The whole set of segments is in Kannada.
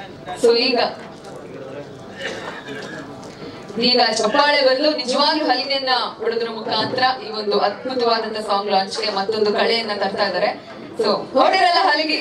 ಸೊ ಈಗ ಈಗ ಚಪ್ಪಾಳೆ ಬದಲು ನಿಜವಾಗ್ಲೂ ಹಲಿಗೆಯನ್ನ ಹೊಡೆದ್ರ ಮುಖಾಂತರ ಈ ಒಂದು ಅದ್ಭುತವಾದಂತ ಸಾಂಗ್ ಲಾಂಚ್ಗೆ ಮತ್ತೊಂದು ಕಳೆಯನ್ನ ತರ್ತಾ ಇದ್ದಾರೆ ಸೊ ಹೊಡಿರಲ್ಲ ಹಲಿಗಿ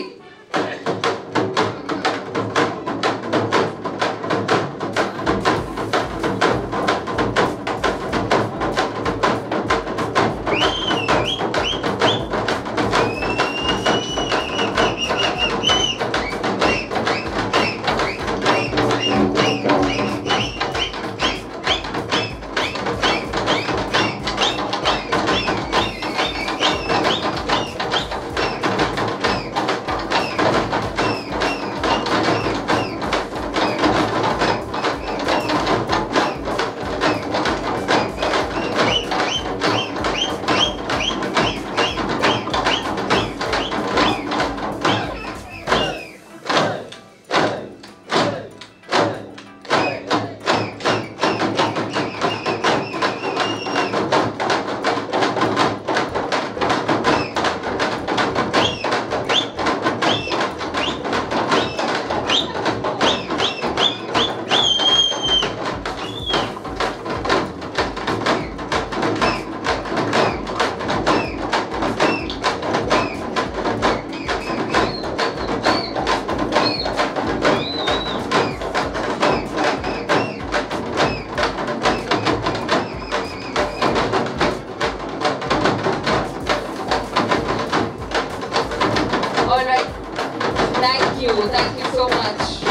All right. Thank you. Thank you so much.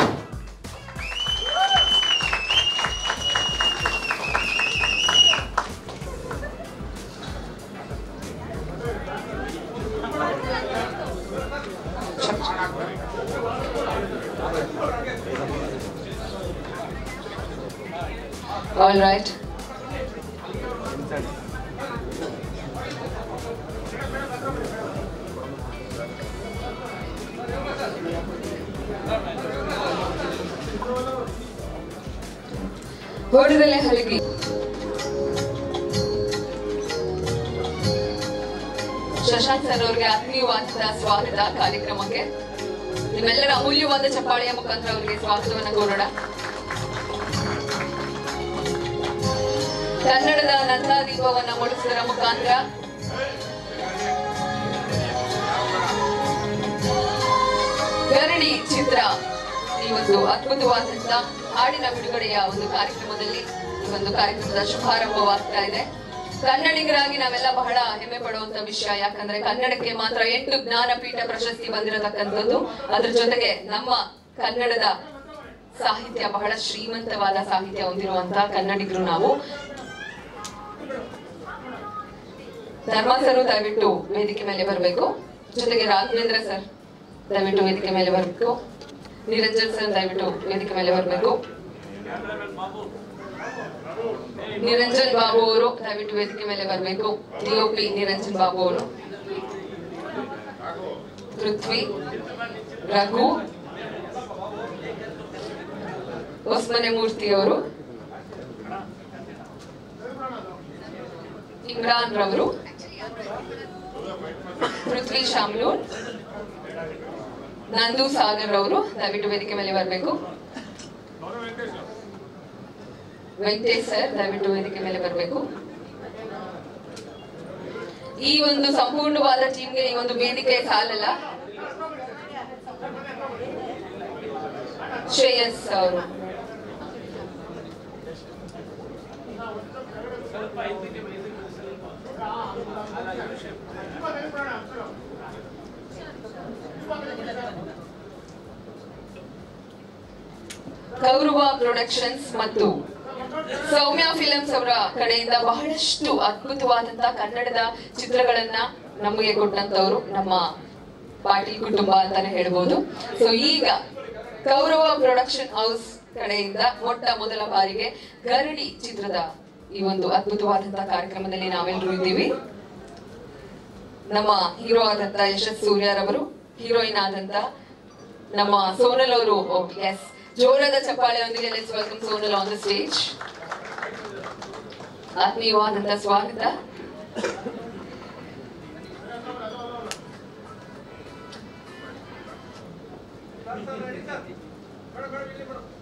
All right. ಹೊಡೆದಲ್ಲೇ ಹಲಗಿ ಶಶಾಂಕ್ ಸರ್ ಅವರಿಗೆ ಆತ್ಮೀಯವಾದ ಸ್ವಾಗತ ಕಾರ್ಯಕ್ರಮಕ್ಕೆ ನಿಮ್ಮೆಲ್ಲರ ಅಮೂಲ್ಯವಾದ ಚಪ್ಪಾಳೆಯ ಮುಖಾಂತರ ಅವರಿಗೆ ಸ್ವಾಗತವನ್ನ ಕೋರೋಣ ಕನ್ನಡದ ನಂದಾದೀಪವನ್ನ ಮೂಡಿಸುವುದರ ಮುಖಾಂತರ ಗರಡಿ ಚಿತ್ರ ಈ ಒಂದು ಅದ್ಭುತವಾದಂತ ಹಾಡಿನ ಬಿಡುಗಡೆಯ ಒಂದು ಕಾರ್ಯಕ್ರಮದಲ್ಲಿ ಈ ಒಂದು ಕಾರ್ಯಕ್ರಮದ ಶುಭಾರಂಭವಾಗ್ತಾ ಇದೆ ಕನ್ನಡಿಗರಾಗಿ ನಾವೆಲ್ಲ ಬಹಳ ಹೆಮ್ಮೆ ಪಡುವಂತ ವಿಷಯ ಯಾಕಂದ್ರೆ ಕನ್ನಡಕ್ಕೆ ಮಾತ್ರ ಎಂಟು ಜ್ಞಾನಪೀಠ ಪ್ರಶಸ್ತಿ ಬಂದಿರತಕ್ಕಂಥದ್ದು ಅದ್ರ ಜೊತೆಗೆ ನಮ್ಮ ಕನ್ನಡದ ಸಾಹಿತ್ಯ ಬಹಳ ಶ್ರೀಮಂತವಾದ ಸಾಹಿತ್ಯ ಹೊಂದಿರುವಂತ ಕನ್ನಡಿಗರು ನಾವು ಧರ್ಮ ಸರ್ ದಯವಿಟ್ಟು ವೇದಿಕೆ ಮೇಲೆ ಬರಬೇಕು ಜೊತೆಗೆ ರಾಘವೇಂದ್ರ ಸರ್ ದಯವಿಟ್ಟು ವೇದಿಕೆ ಮೇಲೆ ಬರಬೇಕು ನಿರಂಜನ್ ಸರ್ ದಯವಿಟ್ಟು ವೇದಿಕೆ ಮೇಲೆ ಬರಬೇಕು ನಿರಂಜನ್ ಬಾಬು ಅವರು ದಯವಿಟ್ಟು ವೇದಿಕೆ ಮೇಲೆ ಬರಬೇಕು ಡಿಒಪಿ ನಿರಂಜನ್ ಬಾಬು ಅವರು ಪೃಥ್ವಿ ರಘು ಹೊಸ್ಮನೆ ಮೂರ್ತಿ ಅವರು ಇಮ್ರಾನ್ ರವರು ಪೃಥ್ವಿ ಶಾಮ್ಲೂರ್ ನಂದು ಸಾಗರ್ ಅವರು ದಯವಿಟ್ಟು ವೇದಿಕೆ ಮೇಲೆ ಬರಬೇಕು ವೆಂಕಟೇಶ್ ಸರ್ ದಯವಿಟ್ಟು ವೇದಿಕೆ ಮೇಲೆ ಬರಬೇಕು ಈ ಒಂದು ಸಂಪೂರ್ಣವಾದ ಟೀಮ್ಗೆ ಈ ಒಂದು ವೇದಿಕೆ ಸಾಲಲ್ಲ ಶ್ರೇಯಸ್ ಅವರು ಗೌರವ ಪ್ರೊಡಕ್ಷನ್ಸ್ ಮತ್ತು ಸೌಮ್ಯ ಫಿಲಮ್ಸ್ ಅವರ ಕಡೆಯಿಂದ ಬಹಳಷ್ಟು ಅದ್ಭುತವಾದಂತಹ ಕನ್ನಡದ ಚಿತ್ರಗಳನ್ನ ನಮಗೆ ಕೊಟ್ಟಂತವರು ನಮ್ಮ ಪಾಟೀಲ್ ಕುಟುಂಬ ಅಂತಾನೆ ಹೇಳ್ಬೋದು ಸೊ ಈಗ ಗೌರವ ಪ್ರೊಡಕ್ಷನ್ ಹೌಸ್ ಕಡೆಯಿಂದ ಮೊಟ್ಟ ಮೊದಲ ಬಾರಿಗೆ ಗರಡಿ ಚಿತ್ರದ ಈ ಒಂದು ಅದ್ಭುತವಾದಂತಹ ಕಾರ್ಯಕ್ರಮದಲ್ಲಿ ನಾವೆಲ್ಲರೂ ಇದ್ದೀವಿ ನಮ್ಮ ಹೀರೋ ಆದಂತ ಯಶಸ್ ಸೂರ್ಯರವರು ಹೀರೋಯಿನ್ ಆದಂತ ನಮ್ಮ ಸೋನಲ್ ಅವರು ಎಸ್ ಜೋರದ ಚಪ್ಪಾಳೆಯೊಂದಿಗೆ let's welcome Sonal on the stage ಆತ್ಮೀಯವಾದಂತ ಸ್ವಾಗತ ಮೇಡಮ್